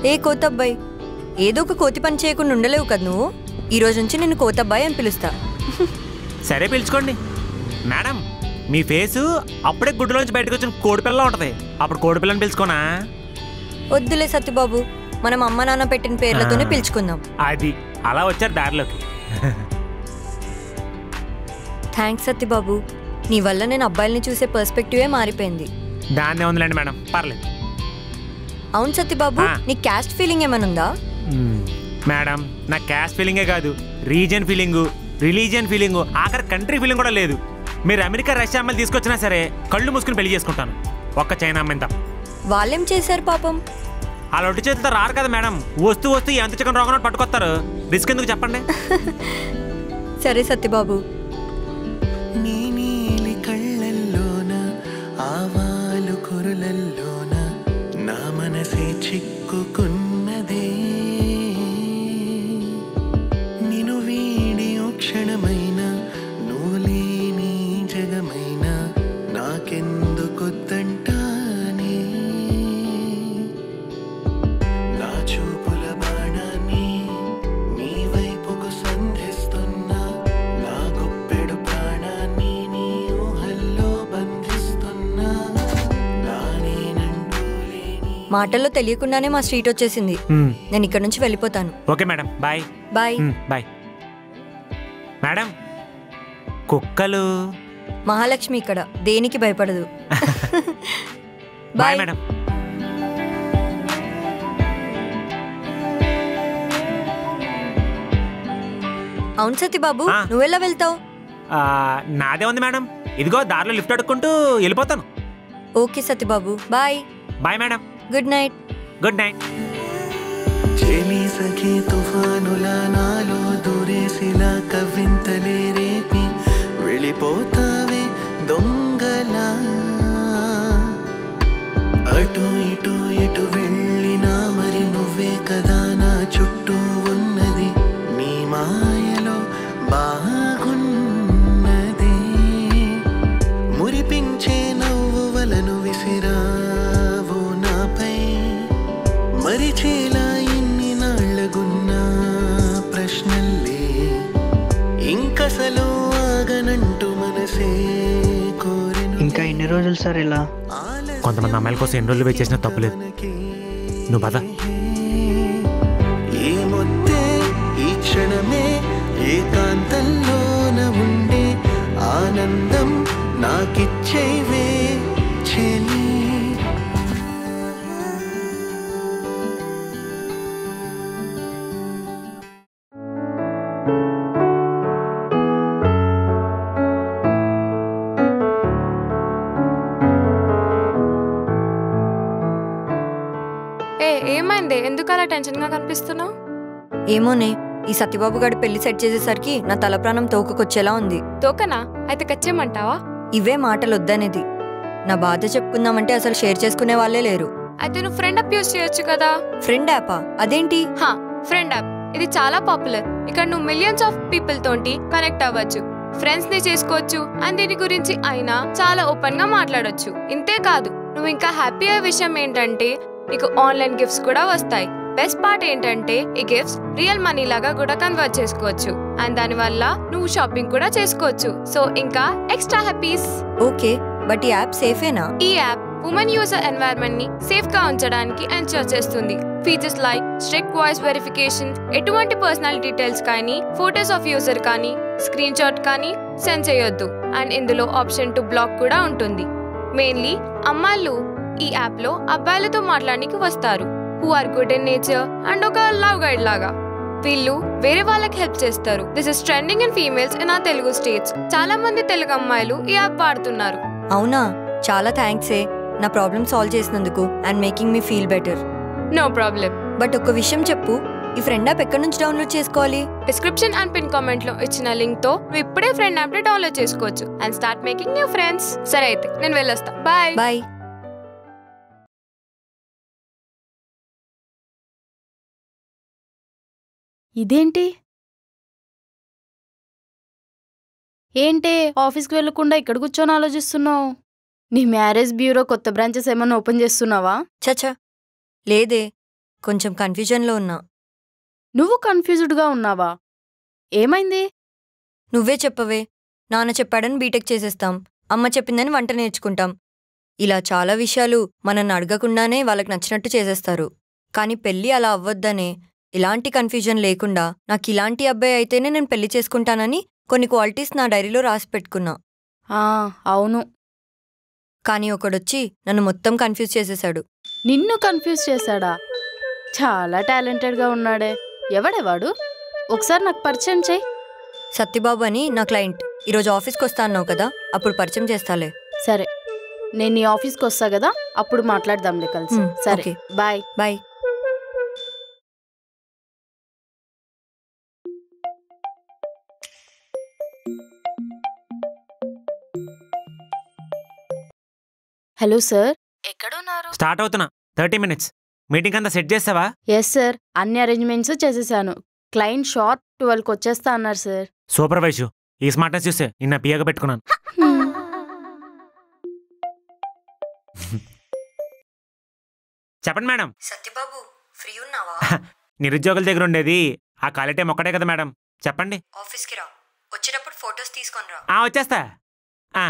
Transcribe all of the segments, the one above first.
ఏ కోతబ్బాయి ఏదో ఒక కోతి పని చేయకుండా ఉండలేవు కదా నువ్వు ఈ రోజు నుంచి నేను కోతబ్బాయి అని పిలుస్తా సరే పిలుచుకోండి మేడం మీ ఫేసు అప్పుడే గుడ్డులోంచి బయటకు వచ్చిన కోడిపిల్ల ఉంటుంది అప్పుడు కోడిపిల్లని పిలుచుకోనా వద్దులే సత్యబాబు మనం అమ్మ నాన్న పెట్టిన పేర్లతోనే ఆ. పిలుచుకుందాం అది అలా వచ్చారు దారిలోకి థ్యాంక్స్ సత్యబాబు నీ వల్ల నేను అబ్బాయిల్ని చూసే పర్స్పెక్టివే మారిపోయింది దాన్నే ఉందిలేండి మేడం పర్లేదు అవును సత్యబాబు ఆ. నీ క్యాస్ట్ ఫీలింగ్ ఏమైనా ఉందా మ్మ్. మేడం నా క్యాస్ట్ ఫీలింగే కాదు రీజియన్ ఫీలింగు రిలీజియన్ ఫీలింగు ఆఖరి కంట్రీ ఫీలింగ్ కూడా లేదు మీరు అమెరికా రష్యా అమ్మాయిలు తీసుకొచ్చినా సరే కళ్ళు మూసుకుని పెళ్లి చేసుకుంటాను ఒక్క చైనా అమ్మాయిని తప్ప వాళ్ళేం చేశారు పాపం ఆ లొట్టి చేతితో రారు కదా మేడం వస్తూ వస్తూ ఎంత చికెన్ రోగం పట్టుకొస్తారు రిస్క్ ఎందుకు చెప్పండి సరే సత్యబాబు నీ నీలి కళ్ళల్లోన ఆవాలు కురులల్లోన నా మనసే చిక్కుకున్నదే నిను వీడి ఓ క్షణమైన నువ్వు లేని జగమైన నాకెందుకొద్దంటానే నా చూపుల బాణాన్ని నీ వైపుకు సంధిస్తున్నా నా గుప్పెడు ప్రాణాన్ని నీ ఊహల్లో బంధిస్తున్నా నానేనంటూ లేని మాటల్లో తెలియకుండానే మా స్ట్రీట్ వచ్చేసింది మ్మ్. నేను ఇక్కడ నుంచి వెళ్ళిపోతాను okay madam bye bye hmm, bye madam కుక్కలు మహాలక్ష్మి ఇక్కడ దేనికి భయపడదు బాయ్ బాయ్ మేడం అవును సత్యబాబు ఆ. నువ్వెలా వెళ్తావు ఆ, నాదే ఉంది మేడం ఇదిగో దారిలో లిఫ్ట్ అడుక్కుంటూ వెళ్ళిపోతాను okay Satyababu bye bye madam good night good night చెలి సఖి తుఫానుల నాలో దూరేసిలా కవ్వింతలే రేపి వెళ్ళిపోతావే దొంగలా అటు ఇటు ఎటు వెళ్ళినా మరి నువ్వే కదా నా చుట్టూ ఉన్నది నీ మాయలో బాగున్నది మురిపించే నవ్వు వలను విసిరావు నాపై మరిచేలా ఇన్ని నాళ్ళగున్న ప్రశ్నల్లే ఇంకసలు ఆగనంటూ మనసే కోరెను ఇంకా ఎన్ని రోజులు సార్ ఇలా కొంతమంది అమ్మాయిల కోసం ఎన్ని రోజులు వెయిట్ చేసినా తప్పులేదు నువ్వు పద ఏ మొత్తే ఈ క్షణమే ఏకాంతంలోన ఉండే ఆనందం నాకిచ్చేవే చెలి ఏ ఏమైంది ఎందుకు అలా టెన్షన్గా కనిపిస్తున్నావు ఏమోనే ఈ సత్యబాబు గారి పెళ్లి సెట్ చేసేసరికి నా తల ప్రాణం తోకకొచ్చేలా ఉంది తోకనా అయితే కచ్చేయమంటావా ఇవే మాటలు వద్దనేది నా బాధ చెప్పుకుందామంటే అసలు షేర్ చేసుకునే వాళ్ళే లేరు అయితే నువ్వు ఫ్రెండ్ అప్ యూస్ చేయొచ్చు కదా ఫ్రెండ్ యాపా అదేంటి హా ఫ్రెండ్ యాప్ ఇది చాలా పాపులర్ ఇక్కడ నువ్వు మిలియన్స్ ఆఫ్ పీపుల్ తోటి కనెక్ట్ అవ్వచ్చు ఫ్రెండ్స్ ని చేసుకోవచ్చు అండ్ దీని గురించి అయినా చాలా ఓపెన్ గా మాట్లాడొచ్చు ఇంతే కాదు నువ్వు ఇంకా హ్యాపీ అయ్యే విషయం ఏంటంటే నీకు ఆన్లైన్ గిఫ్ట్స్ కూడా వస్తాయి బెస్ట్ పార్ట్ ఏంటంటే ఈ గిఫ్ట్స్ రియల్ మనీ లాగా కూడా కన్వర్ట్ చేసుకోవచ్చు అండ్ దాని వల్ల నువ్వు షాపింగ్ కూడా చేసుకోవచ్చు సో ఇంకా ఎక్స్ట్రా హ్యాపీస్ ఓకే బట్ ఈ యాప్ సేఫేనా ఈ యాప్ ఉమెన్ యూజర్ ఎన్వైరన్మెంట్ ని సేఫ్ గా ఉంచడానికి ఎన్షూర్ చేస్తుంది features like strict voice verification ఎటువంటి పర్సనల్ డీటెయిల్స్ కానీ ఫోటోస్ ఆఫ్ యూజర్ కానీ స్క్రీన్ షాట్ కానీ సెండ్ చేయొద్దు అండ్ ఇందులో ఆప్షన్ టు బ్లాక్ కూడా ఉంటుంది మెయిన్లీ అమ్మాయిలు ఈ యాప్ లో అబ్బాయిలతో మాట్లాడడానికి వస్తారు who are good in nature and ఒక లవ్ గైడ్ లాగా వీళ్ళు వేరే వాళ్ళకి హెల్ప్ చేస్తారు this is trending in females in ఆ తెలుగు స్టేట్స్ చాలా మంది తెలుగు అమ్మాయిలు ఈ యాప్ వాడుతున్నారు అవునా చాలా థ్యాంక్సే నా ప్రాబ్లమ్ సాల్వ్ చేసినందుకు and making me feel better no problem but ఒక విషయం చెప్పు ఈ ఫ్రెండ్ యాప్ ఎక్కడి నుంచి డౌన్లోడ్ చేసుకోవాలి డిస్క్రిప్షన్ అండ్ పిన్ కామెంట్ లో ఇచ్చిన లింక్ తో నువ్వు ఇప్పుడే ఫ్రెండ్ యాప్ ని డౌన్లోడ్ చేసుకోవచ్చు and start making new friends సరే అయితే నేను వెళ్ళొస్తా బాయ్ బాయ్ ఇదేంటి ఏంటే ఆఫీస్కి వెళ్ళకుండా ఇక్కడ కూర్చొని ఆలోచిస్తున్నావు నీ మ్యారేజ్ బ్యూరో కొత్త బ్రాంచెస్ ఏమన్నా ఓపెన్ చేస్తున్నావా చచ్చా లేదే కొంచెం కన్ఫ్యూజన్లో ఉన్నా నువ్వు కన్ఫ్యూజ్డ్గా ఉన్నావా ఏమైంది నువ్వే చెప్పవే నాన్న చెప్పాడని బీటెక్ చేసేస్తాం అమ్మ చెప్పిందని వంట నేర్చుకుంటాం ఇలా చాలా విషయాలు మనల్ని అడగకుండానే వాళ్ళకి నచ్చినట్టు చేసేస్తారు కానీ పెళ్ళి అలా అవ్వొద్దనే ఇలాంటి కన్ఫ్యూజన్ లేకుండా నాకు ఇలాంటి అబ్బాయి అయితేనే నేను పెళ్లి చేసుకుంటానని కొన్ని క్వాలిటీస్ నా డైరీలో రాసి పెట్టుకున్నా ఆ, అవును కానీ ఒకడొచ్చి నన్ను మొత్తం కన్ఫ్యూజ్ చేసేశాడు నిన్ను కన్ఫ్యూజ్ చేశాడా చాలా టాలెంటెడ్గా ఉన్నాడే ఎవడే వాడు ఒకసారి నాకు పరిచయం చేయి సత్యబాబు అని నా క్లయింట్ ఈరోజు ఆఫీస్కి వస్తా అన్నావు కదా అప్పుడు పరిచయం చేస్తాలే సరే నేను నీ ఆఫీస్కి వస్తా కదా అప్పుడు మాట్లాడదాంలే కలిసి మ్, సరే okay. Bye bye hello sir ఎక్కడున్నారు స్టార్ట్ అవుతున్నా థర్టీ మినిట్స్ మీటింగ్ అంతా సెట్ చేస్తావా ఎస్ సార్ అన్ని అరేంజ్మెంట్స్ చేసేసాను క్లయింట్ షార్ప్ ట్వెల్వ్కి వచ్చేస్తా అన్నారు సార్ సూపర్ వైషు ఈ స్మార్ట్నెస్ చూస్తే నిన్న పియగా పెట్టుకున్నాను చెప్పండి మేడం సత్యబాబు ఫ్రీ ఉన్నావా నిరుద్యోగుల దగ్గర ఉండేది ఆ ఖాళీ టైం ఒక్కటే కదా మేడం చెప్పండి ఆఫీస్కి రా వచ్చేటప్పుడు ఫొటోస్ తీసుకొని రా ఆ వచ్చేస్తా ఆ.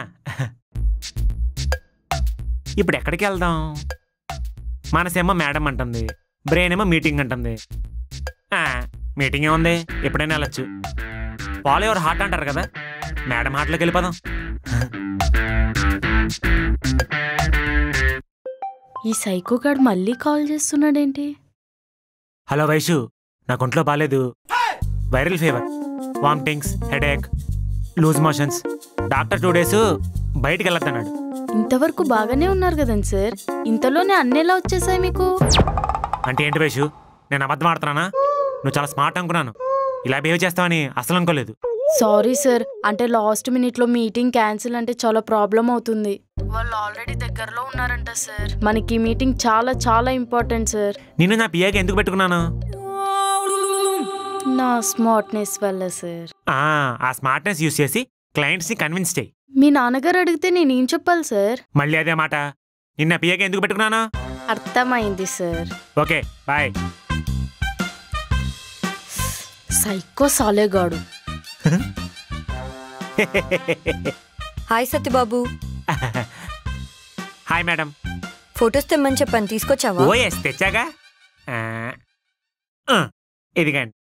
ఇప్పుడు ఎక్కడికి వెళ్దాం మనసేమో మేడం అంటుంది బ్రెయిన్ ఏమో మీటింగ్ అంటుంది ఆ, మీటింగ్ ఏముంది ఎప్పుడైనా వెళ్ళొచ్చు ఫాలో ఎవరు హార్ట్ అంటారు కదా మేడం హార్ట్లోకి వెళ్ళిపోదాం ఈ సైకో గాడు మళ్ళీ కాల్ చేస్తున్నాడేంటి హలో వైషు నాకు ఒంట్లో బాగాలేదు viral fever vomitings headache loose motions doctor two days బయటికి వెళ్ళొద్దన్నాడు ఇంతవరకు బాగానే ఉన్నారు కదండి సార్ ఇంతలోనే అన్నేలా వచ్చేసాయి మీకు అంటే ఏంటి వైషు నేను అబద్ధం ఆడుతున్నానా నువ్వు చాలా స్మార్ట్ అనుకున్నాను ఇలా బిహేవ్ చేస్తావని అసలు అనుకోలేదు సారీ సార్ అంటే లాస్ట్ మినిట్లో మీటింగ్ క్యాన్సిల్ అంటే చాలా ప్రాబ్లం అవుతుంది వాళ్ళు ఆల్రెడీ దగ్గరలో ఉన్నారంట సార్ మనకి ఈ మీటింగ్ చాలా చాలా ఇంపార్టెంట్ సార్ నిన్ను నా పియాకి ఎందుకు పెట్టుకున్నాను నా స్మార్ట్నెస్ వల్ల సార్ ఆ, ఆ స్మార్ట్నెస్ యూస్ చేసి క్లయింట్స్ని కన్విన్స్ చేయి మీ నాన్నగారు అడిగితే నేనేం చెప్పాలి సార్ మళ్ళీ అదే మాట నిన్న పియాకి ఎందుకు పెట్టుకున్నాను అర్థమైంది సార్ ఓకే బాయ్ సైకో సాలేగాడు hi Satyababu hi madam photos తెమ్మని చెప్పాను తీసుకొచ్చావా ఓ ఎస్ తెచ్చాగా ఆ, ఆ, ఇదిగండి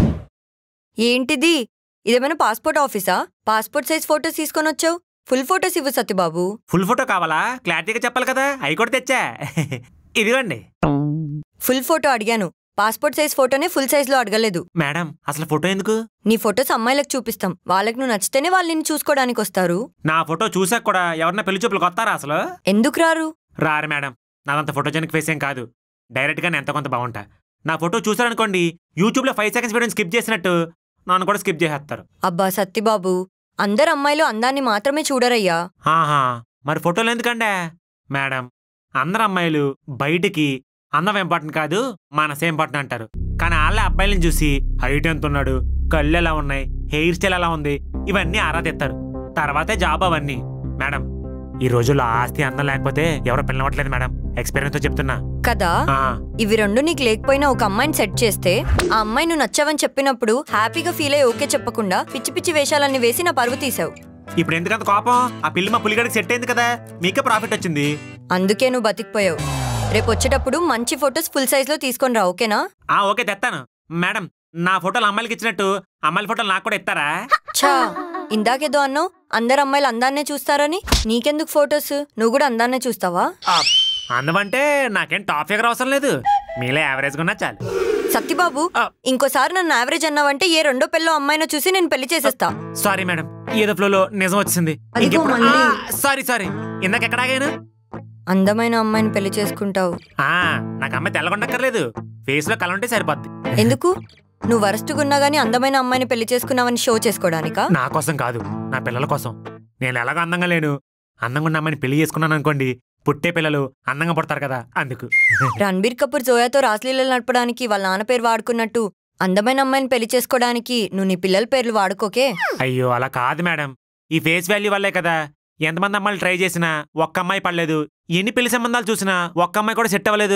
ఏంటిది ఇదేమైనా పాస్పోర్ట్ ఆఫీసా పాస్పోర్ట్ సైజ్ ఫొటోస్ తీసుకొని వచ్చావు ఫుల్ ఫొటోస్ ఇవ్వు సత్యబాబు ఫుల్ ఫోటో కావాలా క్లారిటీగా చెప్పాలి కదా అవి కూడా తెచ్చా ఇదిగోండి ఫుల్ ఫోటో అడిగాను పాస్పోర్ట్ సైజ్ ఫోటోనే ఫుల్ సైజ్ లో అడగలేదు మేడం అసలు ఫోటో ఎందుకు నీ ఫొటోస్ అమ్మాయిలకు చూపిస్తాం వాళ్ళకి నువ్వు నచ్చితేనే వాళ్ళు నిన్ను చూసుకోవడానికి వస్తారు నా ఫోటో చూసాక కూడా ఎవరన్నా పెళ్లి చూపులకు వస్తారా అసలు ఎందుకు రారు రారు మేడం నాదంత ఫోటోజెనిక్ ఫేస్ ఏం కాదు డైరెక్ట్గా నేను ఎంత కొంత బాగుంటా నా ఫోటో చూసారనుకోండి యూట్యూబ్లో ఫైవ్ సెకండ్స్ వీడియో స్కిప్ చేసినట్టు నన్ను కూడా స్కిప్ చేసేస్తారు అబ్బా సత్యబాబు అందరు అమ్మాయిలు అందాన్ని మాత్రమే చూడరయ్యా ఆహా మరి ఫోటోలు ఎందుకంటే మేడం అందరు అమ్మాయిలు బయటికి అందం ఇంపార్టెంట్ కాదు మనసే ఇంపార్టెంట్ అంటారు కానీ వాళ్ళ అబ్బాయిలను చూసి హైట్ ఎంత ఉన్నాడు కళ్ళు ఎలా ఉన్నాయి హెయిర్ స్టైల్ ఎలా ఉంది ఇవన్నీ ఆరా తెస్తారు తర్వాతే జాబ్ అవన్నీ మేడం ఈ రోజుల్లో ఆస్తి అందం లేకపోతే ఎవరో పిల్లవట్లేదు మేడం ఎక్స్పీరియన్స్ తో చెప్తున్నా కదా ఆ, ఇవి రెండు నీకు లేకపోయినా ఒక అమ్మాయిని సెట్ చేస్తే ఆ అమ్మాయి నువ్వు నచ్చావని చెప్పినప్పుడు హ్యాపీగా ఫీల్ అయ్యి ఓకే చెప్పకుండా పిచ్చి పిచ్చి వేషాలన్నీ వేసి నా పరువు తీసావు ఇప్పుడు ఎందుకంత కోపం ఆ పిల్లి మా పులిగడికి సెట్ అయింది కదా మీకే ప్రాఫిట్ వచ్చింది అందుకే నువ్వు బతికిపోయావు రేపు వచ్చేటప్పుడు మంచి ఫొటోస్ ఫుల్ సైజ్ లో తీసుకొని రా ఓకేనా ఆ ఓకే తెస్తాను మేడం నా ఫోటోలు అమ్మాయిలకి ఇచ్చినట్టు అమ్మాయిల ఫోటోలు నాకు కూడా ఇస్తారా ఛా ఇందాకేదో అన్నావు అందరు అమ్మాయిలు అందాన్నే చూస్తారని నీకెందుకు ఫొటోస్ నువ్వు కూడా అందాన్నే చూస్తావా ఆ, అందమంటే నాకేం టాప్ ఫిగర్ అవసరం లేదు మీలే యావరేజ్గా ఉన్నా చాలు సత్యబాబు ఆ. ఇంకోసారి నన్ను యావరేజ్ అన్నావంటే ఏ రెండో పెళ్ళో అమ్మాయినో చూసి నేను పెళ్లి చేసేస్తా సారీ మేడం ఏదో ఫ్లోలో నిజం వచ్చింది అదిగో మళ్ళీ. సారీ సారీ ఇందాక ఎక్కడ ఆగాను అందమైన అమ్మాయిని పెళ్లి చేసుకుంటావు ఆ, నాకు అమ్మాయి తెల్లగొండక్కర్లేదు ఫేస్ లో కల ఉంటే సరిపోద్ది ఎందుకు నువ్వు వరస్టుగున్నా గానీ అందమైన అమ్మాయిని పెళ్లి చేసుకున్నావని షో చేసుకోవడానికా నా కోసం కాదు నా పిల్లల కోసం నేను ఎలాగో అందంగా లేను అందంగా ఉన్న అమ్మాయిని పెళ్లి చేసుకున్నాను అనుకోండి పుట్టే పిల్లలు అందంగా పుడతారు కదా అందుకు రణబీర్ కపూర్ జోయాతో రాసలీలలు నడపడానికి వాళ్ళ నాన్న పేరు వాడుకున్నట్టు అందమైన అమ్మాయిని పెళ్లి చేసుకోవడానికి నువ్వు నీ పిల్లల పేర్లు వాడుకోకే అయ్యో అలా కాదు మేడం ఈ ఫేస్ వాల్యూ వల్లే కదా ఎంతమంది అమ్మాయిలు ట్రై చేసినా ఒక్క అమ్మాయి పడలేదు ఎన్ని పెళ్లి సంబంధాలు చూసినా ఒక్క అమ్మాయి కూడా సెట్ అవ్వలేదు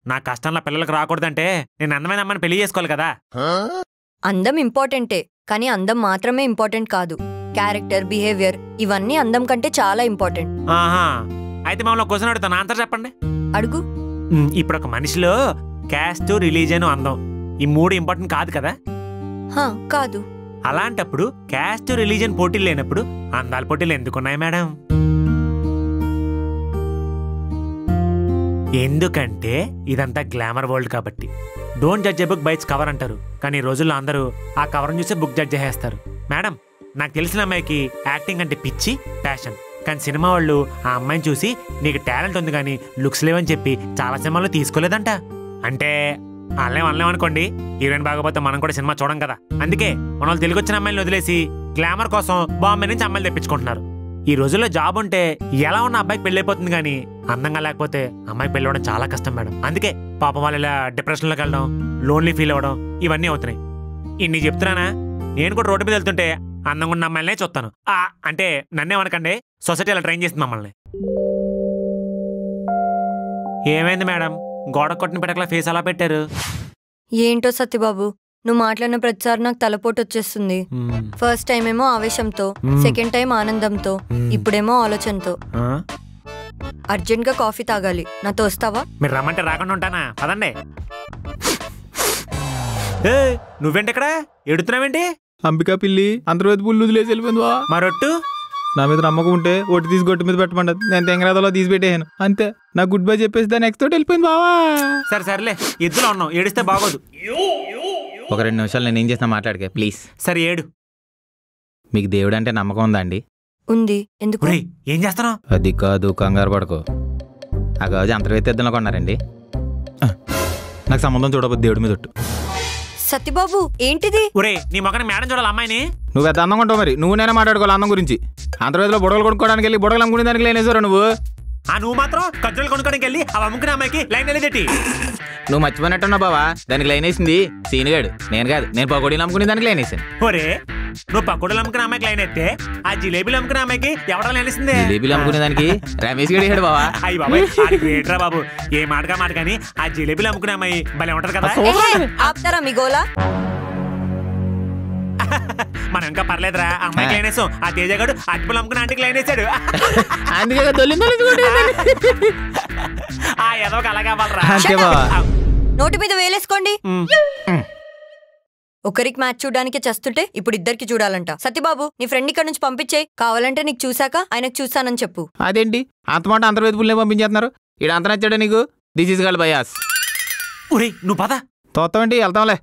నా కష్టంలో పిల్లలకు రాకూడదంటే నేను అందమైన అమ్మని పెళ్లి చేసుకోవాలి కదా అందం ఇంపార్టెంటే కానీ అందం మాత్రమే ఇంపార్టెంట్ కాదు క్యారెక్టర్ బిహేవియర్ ఇవన్నీ అందం కంటే చాలా ఇంపార్టెంట్ ఆహా అయితే మమ్మల్ని ఒక క్వశ్చన్ అడుగుతాను ఆన్సర్ చెప్పండి అడుగు మ్, ఇప్పుడు ఒక మనిషిలో క్యాస్ట్ రిలీజన్ అందం ఈ మూడు ఇంపార్టెంట్ కాదు కదా హా, కాదు అలాంటప్పుడు క్యాస్ట్ రిలీజన్ పోటీలు లేనప్పుడు అందాల పోటీలు ఎందుకున్నాయి మేడం ఎందుకంటే ఇదంతా గ్లామర్ వరల్డ్ కాబట్టి don't judge book by its cover అంటారు కానీ ఈ రోజుల్లో అందరూ ఆ కవర్ని చూసి బుక్ జడ్జ్ చేసేస్తారు మేడం నాకు తెలిసిన అమ్మాయికి యాక్టింగ్ అంటే పిచ్చి ప్యాషన్ కానీ సినిమా వాళ్ళు ఆ అమ్మాయిని చూసి నీకు టాలెంట్ ఉంది కానీ లుక్స్ లేవని చెప్పి చాలా సినిమాల్లో తీసుకోలేదంట అంటే అనలేం అనలేం అనుకోండి హీరోయిన్ బాగోపోతే మనం కూడా సినిమా చూడం కదా అందుకే మన వాళ్ళు తెలుగు వచ్చిన అమ్మాయిని వదిలేసి గ్లామర్ కోసం బాంబే నుంచి అమ్మాయిలు తెప్పించుకుంటున్నారు ఈ రోజుల్లో జాబ్ ఉంటే ఎలా ఉన్న అబ్బాయికి పెళ్ళైపోతుంది కానీ అందంగా లేకపోతే అమ్మాయికి పెళ్ళి అవ్వడం చాలా కష్టం మేడం అందుకే పాపం వాళ్ళు ఇలా డిప్రెషన్లోకి వెళ్ళడం లోన్లీ ఫీల్ అవ్వడం ఇవన్నీ అవుతున్నాయి ఇన్ని చెప్తున్నానా నేను కూడా రోడ్డు మీద వెళ్తుంటే అందంగా ఉన్న అమ్మాయిలనే చూస్తాను ఆ, అంటే నన్నేమనకండి సొసైటీ అలా ట్రైన్ చేస్తుంది మమ్మల్ని ఏమైంది మేడం గోడ కొట్టిన పెట్టకలా ఫేస్ అలా పెట్టారు ఏంటో సత్యబాబు నువ్వు మాట్లాడిన ప్రతిసారి నాకు తలపోటు వచ్చేస్తుంది మ్మ్. ఫస్ట్ టైం ఏమో ఆవేశంతో మ్మ్. సెకండ్ టైం ఆనందంతో మ్మ్. ఇప్పుడేమో ఆలోచనతో ఆ? అర్జెంట్గా కాఫీ తాగాలి నాతో వస్తావా మీరు రమ్మంటే రాకుండా ఉంటానా పదండి ఏ నువ్వేంటి ఇక్కడ ఎడుతున్నావేంటి అంబికా పిల్లి అంతర్వేది పుల్లు వదిలేసి వెళ్ళిపోయింది వా మరొట్టు నా మీద నమ్మకం ఉంటే ఒట్టి తీసి గొట్టు మీద పెట్టమండదు నేను తెంగరాదలో తీసి పెట్టేసాను అంతే నా గుడ్ బై చెప్పేసి దాని నెక్స్ట్ తోటి వెళ్ళిపోయింది బావా సరే సర్లే ఇద్దరు ఉన్నాం ఏడిస్తే బాగోదు ఒక రెండు నిమిషాలు నేను ఏం చేసినా మాట్లాడకే ప్లీజ్ సరే ఏడు మీకు దేవుడు అంటే నమ్మకం ఉందా అండి ఉంది ఎందుకు ఒరేయ్ ఏం చేస్తున్నావు అది కాదు కంగారు పడకు ఆ గాజు అంతర్వేది ఇద్దరు కొన్నారండి ఆ, నాకు సంబంధం చూడబోద్దు దేవుడి మీద ఒట్టు సత్యబాబు ఏంటిది ఒరే నీ మొక్కని మేడం చూడాలి అమ్మాయిని నువ్వు పెద్ద అందంగా ఉంటావు మరి నువ్వు నేనే మాట్లాడుకోవాలి అందం గురించి అంతర్వేదిలో బుడగలు కొనుక్కోవడానికి వెళ్ళి బుడగలు అమ్ముకునే దానికి లేనేసారు నువ్వు ఆ నువ్వు మాత్రం ఖర్చులు కొనుక్కోడానికి వెళ్ళి ఆ అమ్ముకునే అమ్మాయికి లైన్ వెళ్ళేదేటి నువ్వు మర్చిపోయినట్టున్నావు బావా దానికి లైన్ వేసింది సీనుగాడు నేను కాదు నేను పకోడీలు అమ్ముకునే దానికి లైన్ వేసాను ఒరే నువ్వు పకోడీలు అమ్ముకునే అమ్మాయికి లైన్ ఎత్తే ఆ జిలేబీలు అమ్ముకునే అమ్మాయికి ఎవడ లైన్ ఇస్తుంది జిలేబీలు అమ్ముకునే దానికి రమేష్ గడి వేసాడు బావా అయ్యి బాబాయ్ ఆడికి వేటరా బాబు ఏ మాటగా మాట కానీ ఆ జిలేబీలు అమ్ముకునే అమ్మాయి భలే ఉంటది కదా ఏహే, ఆపుతారా మీ గోలా మనం ఇంకా పర్లేదురా ఆ అమ్మాయికి లైన్ వేసాం ఆ తేజగాడు అటుపులు అమ్ముకునే ఆంటీకి లైన్ వేసాడు అందుకే దొల్లిందో ఆ ఏదో ఒక అలాగే అవ్వాలరా అంతే బావా నోటి మీద వేలేసుకోండి ఉమ్. ఒకరికి మ్యాచ్ చూడడానికి చేస్తుంటే ఇప్పుడు ఇద్దరికి చూడాలంట సత్యబాబు నీ ఫ్రెండ్ ఇక్కడ నుంచి పంపించేయి కావాలంటే నీకు చూశాక ఆయనకు చూసానని చెప్పు అదేంటి అంత మాట అంతర్వేది పుల్లే పంపించేస్తున్నారు ఇక్కడ అంత నచ్చాడా నీకు దిస్ ఇస్ గల్ బయాస్ ఒరేయ్ నువ్వు పద తోస్తామేంటి వెళ్తాంలే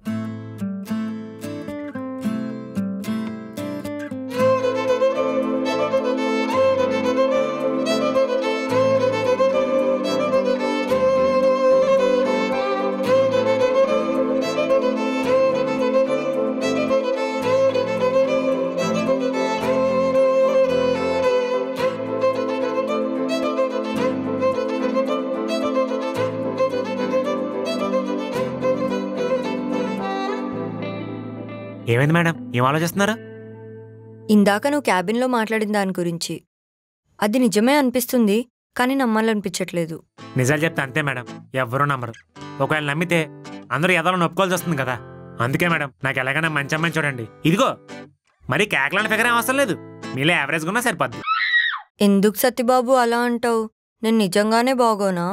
ఏమైంది మేడం ఏం ఆలోచిస్తున్నారు ఇందాక నువ్వు క్యాబిన్లో మాట్లాడిన దాని గురించి అది నిజమే అనిపిస్తుంది కానీ నమ్మాలనిపించట్లేదు నిజాలు చెప్తే అంతే మేడం ఎవ్వరూ నమ్మరు ఒకవేళ నమ్మితే అందరూ ఎదలో నొప్పుకోవాల్సి వస్తుంది కదా అందుకే మేడం నాకు ఎలాగైనా మంచి అమ్మాయిని చూడండి ఇదిగో మరి కేకలాంటి ఫిగర్ ఏం అవసరం లేదు మీలో యావరేజ్గా ఉన్నా సరిపోద్ది ఎందుకు సత్యబాబు అలా అంటావు నేను నిజంగానే బాగోనా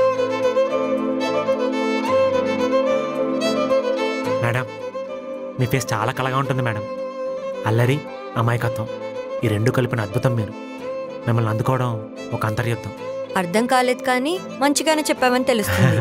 మేడం మీ ఫేస్ చాలా కలగా ఉంటుంది మేడం అల్లరి అమాయకత్వం ఈ రెండు కలిపిన అద్భుతం మీరు మిమ్మల్ని అందుకోవడం ఒక అంతర్యుద్ధం అర్థం కాలేదు కానీ మంచిగానే చెప్పావని తెలుస్తుంది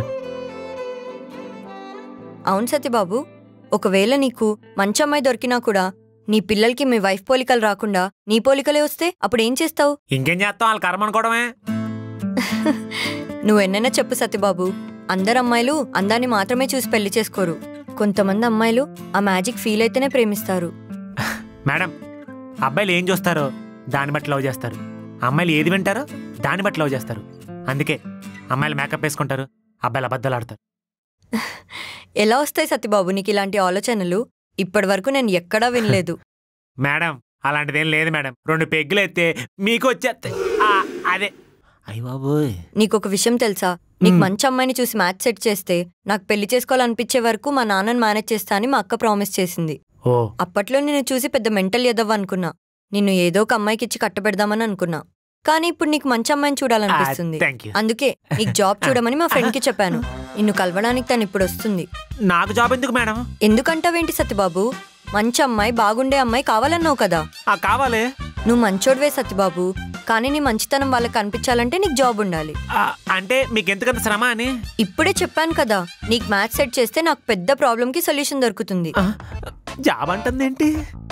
అవును సత్యబాబు ఒకవేళ నీకు మంచి అమ్మాయి దొరికినా కూడా నీ పిల్లలకి మీ వైఫ్ పోలికలు రాకుండా నీ పోలికలే వస్తే అప్పుడు ఏం చేస్తావు ఇంకేం చేస్తాం వాళ్ళ కర్మ అనుకోవడమే నువ్వెన్నైనా చెప్పు సత్యబాబు అందరు అమ్మాయిలు అందాన్ని మాత్రమే చూసి పెళ్లి చేసుకోరు కొంతమంది అమ్మాయిలు ఆ మ్యాజిక్ ఫీల్ అయితేనే ప్రేమిస్తారు మేడం అబ్బాయిలు ఏం చూస్తారో దాన్ని బట్టి లవ్ చేస్తారు అమ్మాయిలు ఏది వింటారో దాన్ని బట్టి లవ్ చేస్తారు అందుకే అమ్మాయిలు మేకప్ వేసుకుంటారు అబ్బాయిలు అబద్ధాలు ఆడతారు ఎలా వస్తాయి సత్యబాబు నీకు ఇలాంటి ఆలోచనలు ఇప్పటి వరకు నేను ఎక్కడా వినలేదు మేడం అలాంటిదేం లేదు మేడం రెండు పెగ్గులు ఎత్తే మీకు వచ్చేస్తాయి ఆ, అదే అయ్య బాబోయ్ నీకు ఒక విషయం తెలుసా నీకు మ్. మంచి అమ్మాయిని చూసి మ్యాచ్ సెట్ చేస్తే నాకు పెళ్లి చేసుకోవాలనిపించే వరకు మా నాన్నని మేనేజ్ చేస్తా అని మా అక్క ప్రామిస్ చేసింది ఓ అప్పట్లో నేను చూసి పెద్ద మెంటల్ ఎదవ్వ అనుకున్నా నిన్ను ఏదో ఒక అమ్మాయికి ఇచ్చి కట్టబెడదామని అనుకున్నా కానీ ఇప్పుడు నీకు మంచి అమ్మాయిని చూడాలనిపిస్తుంది థ్యాంక్ యూ అందుకే నీకు జాబ్ చూడమని మా ఫ్రెండ్కి చెప్పాను నిన్ను కలవడానికి తను ఇప్పుడు వస్తుంది నాకు జాబ్ ఎందుకు మేడం ఎందుకంటావేంటి సత్యబాబు మంచి అమ్మాయి బాగుండే అమ్మాయి కావాలన్నావు కదా ఆ కావాలి నువ్వు మంచోడివే సత్యబాబు కానీ నీ మంచితనం వాళ్ళకి కనిపించాలంటే నీకు జాబ్ ఉండాలి ఆ, అంటే మీకు ఎంతకంత శ్రమ అని ఇప్పుడే చెప్పాను కదా నీకు మ్యాథ్స్ సెట్ చేస్తే నాకు పెద్ద ప్రాబ్లంకి సొల్యూషన్ దొరుకుతుంది ఆ, జాబ్ అంటుంది ఏంటి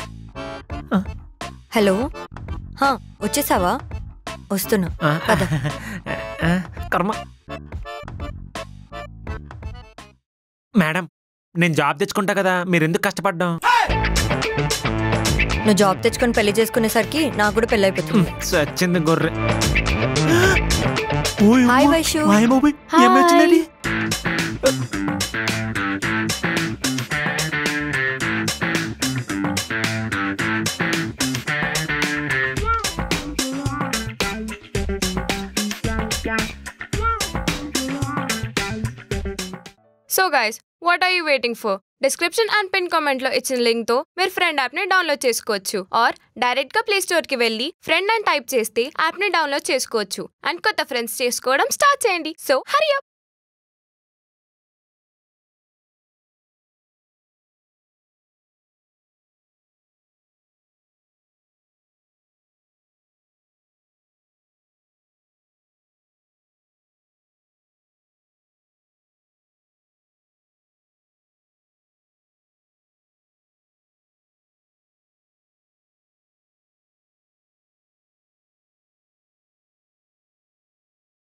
హలో హా వచ్చేసావా వస్తున్నా పద. కర్మ మేడం నేను జాబ్ తెచ్చుకుంటా కదా మీరు ఎందుకు కష్టపడ్డాం నువ్వు జాబ్ తెచ్చుకొని పెళ్లి చేసుకునేసరికి నాకు కూడా పెళ్లి అయిపోతుంది సచ్చింది గొర్రె హాయ్ వైషు హాయ్ బాబోయ్, ఏం హాయ్. వచ్చిందండి? So guys what are you waiting for description and pin comment లో ఇచ్చిన లింక్ తో మీరు ఫ్రెండ్ యాప్ ని డౌన్లోడ్ చేసుకోవచ్చు ఆర్ డైరెక్ట్ గా ప్లే స్టోర్ కి వెళ్ళి ఫ్రెండ్ అని టైప్ చేస్తే యాప్ ని డౌన్లోడ్ చేసుకోవచ్చు అండ్ కొత్త ఫ్రెండ్స్ చేసుకోవడం స్టార్ట్ చేయండి సో హరి